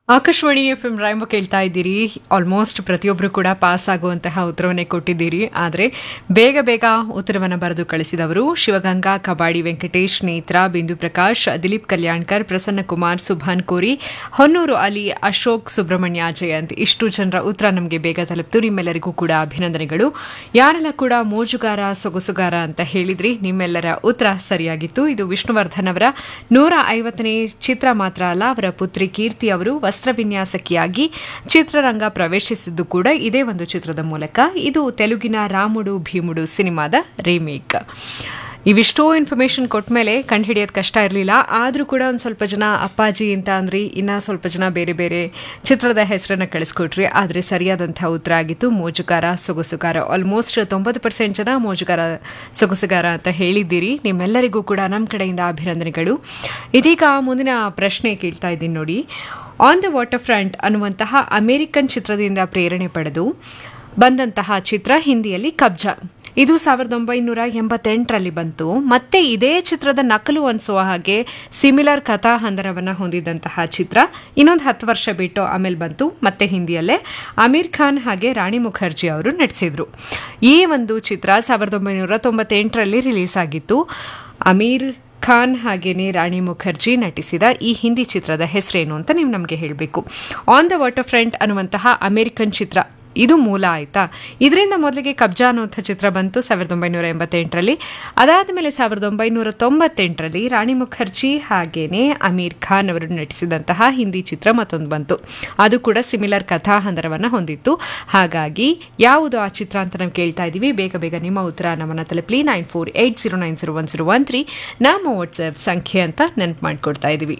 Akashvani F M ರಾಯಂಬ ಕೇಳ್ತಾ ಇದ್ದೀರಿ almost ಪ್ರತಿಯೊಬ್ಬರು ಕೂಡ ಪಾಸ್ ಆಗುವಂತಹ ಉತ್ತರವನ್ನೇ ಕೊಟ್ಟಿದ್ದೀರಿ ಆದರೆ ಬೇಗ ಬೇಗ ಉತ್ತರವನ್ನು ಬರೆದು ಕಳಿಸಿದವರು ಶಿವಗಂಗಾ ಕಬಾಡಿ ವೆಂಕಟೇಶ್ ನೇತ್ರ ಬಿಂದು ಪ್ರಕಾಶ್ ದಿಲೀಪ್ ಕಲ್ಯಾಣ್ಕರ್ ಪ್ರಸನ್ನ ಕುಮಾರ್ ಸುಭಾನ್ ಕೋರಿ ಹೊನ್ನೂರು ಅಲಿ ಅಶೋಕ್ ಸುಬ್ರಹ್ಮಣ್ಯ ಜಯಂತ್ ಇಷ್ಟು ಜನರ ಉತ್ತರ ನಮಗೆ ಬೇಗ ತಲುಪ್ತು ನಿಮ್ಮೆಲ್ಲರಿಗೂ ಕೂಡ ಅಭಿನಂದನೆಗಳು ಯಾರೆಲ್ಲ ಕೂಡ ಮೋಜುಗಾರ ಸೊಗಸುಗಾರ ಅಂತ ಹೇಳಿದ್ರಿ ನಿಮ್ಮೆಲ್ಲರ ಉತ್ತರ ಸರಿಯಾಗಿತ್ತು ಇದು ವಿಷ್ಣುವರ್ಧನ್ ಅವರ ನೂರ ಐವತ್ತನೇ ಚಿತ್ರ ಮಾತ್ರ ಅಲ್ಲ ಅವರ ಪುತ್ರಿ ಕೀರ್ತಿ ಅವರು ವಸ್ತ್ರವಿನ್ಯಾಸಕಿಯಾಗಿ ಚಿತ್ರರಂಗ ಪ್ರವೇಶಿಸಿದ್ದು ಕೂಡ ಇದೇ ಒಂದು ಚಿತ್ರದ ಮೂಲಕ ಇದು ತೆಲುಗಿನ ರಾಮುಡು ಭೀಮುಡು ಸಿನಿಮಾದ ರೀಮೇಕ್ ಇವಿಷ್ಟೋ ಇನ್ಫಾರ್ಮೇಶನ್ ಕೊಟ್ಟ ಮೇಲೆ ಕಂಡುಹಿಡಿಯೋದು ಕಷ್ಟ ಇರಲಿಲ್ಲ ಆದರೂ ಕೂಡ ಒಂದು ಸ್ವಲ್ಪ ಜನ ಅಪ್ಪಾಜಿ ಅಂತ ಅಂದ್ರಿ ಇನ್ನು ಸ್ವಲ್ಪ ಜನ ಬೇರೆ ಬೇರೆ ಚಿತ್ರದ ಹೆಸರನ್ನು ಕಳಿಸ್ಕೊಟ್ರಿ ಆದರೆ ಸರಿಯಾದಂಥ ಉತ್ತರ ಆಗಿತ್ತು ಮೋಜುಗಾರ ಸೊಗಸುಗಾರ ಆಲ್ಮೋಸ್ಟ್ ತೊಂಬತ್ತು ಪರ್ಸೆಂಟ್ ಜನ ಮೋಜುಗಾರ ಸೊಗಸುಗಾರ ಅಂತ ಹೇಳಿದ್ದೀರಿ ನಿಮ್ಮೆಲ್ಲರಿಗೂ ಕೂಡ ನಮ್ಮ ಕಡೆಯಿಂದ ಅಭಿನಂದನೆಗಳು ಇದೀಗ ಮುಂದಿನ ಪ್ರಶ್ನೆ ಕೇಳ್ತಾ ಇದ್ದೀನಿ ನೋಡಿ ಆನ್ ದ ವಾಟರ್ ಫ್ರಂಟ್ ಅನ್ನುವಂತಹ ಅಮೆರಿಕನ್ ಚಿತ್ರದಿಂದ ಪ್ರೇರಣೆ ಪಡೆದು ಬಂದಂತಹ ಚಿತ್ರ ಹಿಂದಿಯಲ್ಲಿ ಕಬ್ಜಾ ಇದು ಸಾವಿರದ ಒಂಬೈನೂರ ಎಂಬತ್ತೆಂಟರಲ್ಲಿ ಬಂತು ಮತ್ತೆ ಇದೇ ಚಿತ್ರದ ನಕಲು ಅನಿಸುವ ಹಾಗೆ ಸಿಮಿಲರ್ ಕಥಾ ಹಂದರವನ್ನು ಹೊಂದಿದಂತಹ ಚಿತ್ರ ಇನ್ನೊಂದು ಹತ್ತು ವರ್ಷ ಬಿಟ್ಟು ಆಮೇಲೆ ಬಂತು ಮತ್ತೆ ಹಿಂದಿಯಲ್ಲೇ ಅಮೀರ್ ಖಾನ್ ಹಾಗೆ ರಾಣಿ ಮುಖರ್ಜಿ ಅವರು ನಟಿಸಿದ್ರು ಈ ಒಂದು ಚಿತ್ರ ಸಾವಿರದ ಒಂಬೈನೂರ ತೊಂಬತ್ತೆಂಟರಲ್ಲಿ ರಿಲೀಸ್ ಆಗಿತ್ತು ಅಮೀರ್ ಖಾನ್ ಹಾಗೇನೆ ರಾಣಿ ಮುಖರ್ಜಿ ನಟಿಸಿದ ಈ ಹಿಂದಿ ಚಿತ್ರದ ಹೆಸರೇನು ಅಂತ ನೀವು ನಮಗೆ ಹೇಳಬೇಕು ಆನ್ ದ ವಾಟರ್ ಫ್ರಂಟ್ ಅನ್ನುವಂತಹ ಅಮೆರಿಕನ್ ಚಿತ್ರ ಇದು ಮೂಲ ಆಯ್ತಾ ಇದರಿಂದ ಮೊದಲಿಗೆ ಕಬ್ಜಾ ಅನ್ನುವಂಥ ಚಿತ್ರ ಬಂತು ಸಾವಿರದ ಒಂಬೈನೂರ ಎಂಬತ್ತೆಂಟರಲ್ಲಿ ಅದಾದ ಮೇಲೆ ಸಾವಿರದ ಒಂಬೈನೂರ ತೊಂಬತ್ತೆಂಟರಲ್ಲಿ ರಾಣಿ ಮುಖರ್ಜಿ ಹಾಗೇನೆ ಅಮೀರ್ ಖಾನ್ ಅವರು ನಟಿಸಿದಂತಹ ಹಿಂದಿ ಚಿತ್ರ ಮತ್ತೊಂದು ಬಂತು ಅದು ಕೂಡ ಸಿಮಿಲರ್ ಕಥಾ ಹಂದರವನ್ನು ಹೊಂದಿತ್ತು ಹಾಗಾಗಿ ಯಾವುದು ಆ ಚಿತ್ರ ಅಂತ ನಾವು ಕೇಳ್ತಾ ಇದ್ದೀವಿ ಬೇಗ ಬೇಗ ನಿಮ್ಮ ಉತ್ತರ ನಮ್ಮನ್ನ ತಲುಪಲಿ nine four eight zero nine zero one zero one three ನಮ್ಮ ವಾಟ್ಸ್ಆಪ್ ಸಂಖ್ಯೆ ಅಂತ ನೆನಪು ಮಾಡಿಕೊಡ್ತಾ ಇದ್ದೀವಿ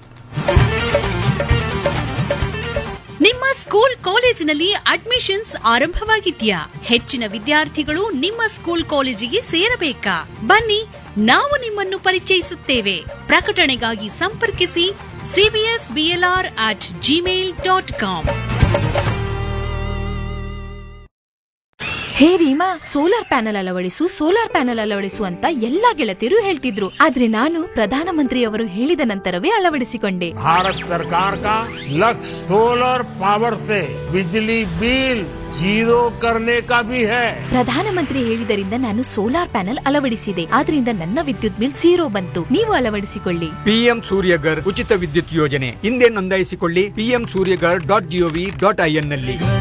ನಿಮ್ಮ ಸ್ಕೂಲ್ ಕಾಲೇಜಿನಲ್ಲಿ ಅಡ್ಮಿಷನ್ಸ್ ಆರಂಭವಾಗಿದ್ಯಾ ಹೆಚ್ಚಿನ ವಿದ್ಯಾರ್ಥಿಗಳು ನಿಮ್ಮ ಸ್ಕೂಲ್ ಕಾಲೇಜಿಗೆ ಸೇರಬೇಕಾ ಬನ್ನಿ ನಾವು ನಿಮ್ಮನ್ನು ಪರಿಚಯಿಸುತ್ತೇವೆ ಪ್ರಕಟಣೆಗಾಗಿ ಸಂಪರ್ಕಿಸಿ CBS BLR at Gmail dot com hey Reema solar panel ಅಳವಡಿಸು ಸೋಲಾರ್ ಪ್ಯಾನೆಲ್ ಅಳವಡಿಸು ಅಂತ ಎಲ್ಲಾ ಗೆಳತಿಯರು ಹೇಳ್ತಿದ್ರು ಆದ್ರೆ ನಾನು ಪ್ರಧಾನಮಂತ್ರಿಯವರು ಹೇಳಿದ ನಂತರವೇ ಅಳವಡಿಸಿಕೊಂಡೆ भारत सरकार का लक्ष्य सोलर पावर से बिजली बिल जीरो करने का भी है ಪ್ರಧಾನಮಂತ್ರಿ ಹೇಳಿದರಿಂದ ನಾನು ಸೋಲಾರ್ ಪ್ಯಾನೆಲ್ ಅಳವಡಿಸಿದೆ ಆದ್ರಿಂದ ನನ್ನ ವಿದ್ಯುತ್ ಬಿಲ್ ಝೀರೋ ಬಂತು ನೀವು ಅಳವಡಿಸಿಕೊಳ್ಳಿ ಪಿಎಂ ಸೂರ್ಯಗರ್ ಉಚಿತ ವಿದ್ಯುತ್ ಯೋಜನೆ ಹಿಂದೆ ನೋಂದಾಯಿಸಿಕೊಳ್ಳಿ PM Suryaghar dot GOV dot IN ನಲ್ಲಿ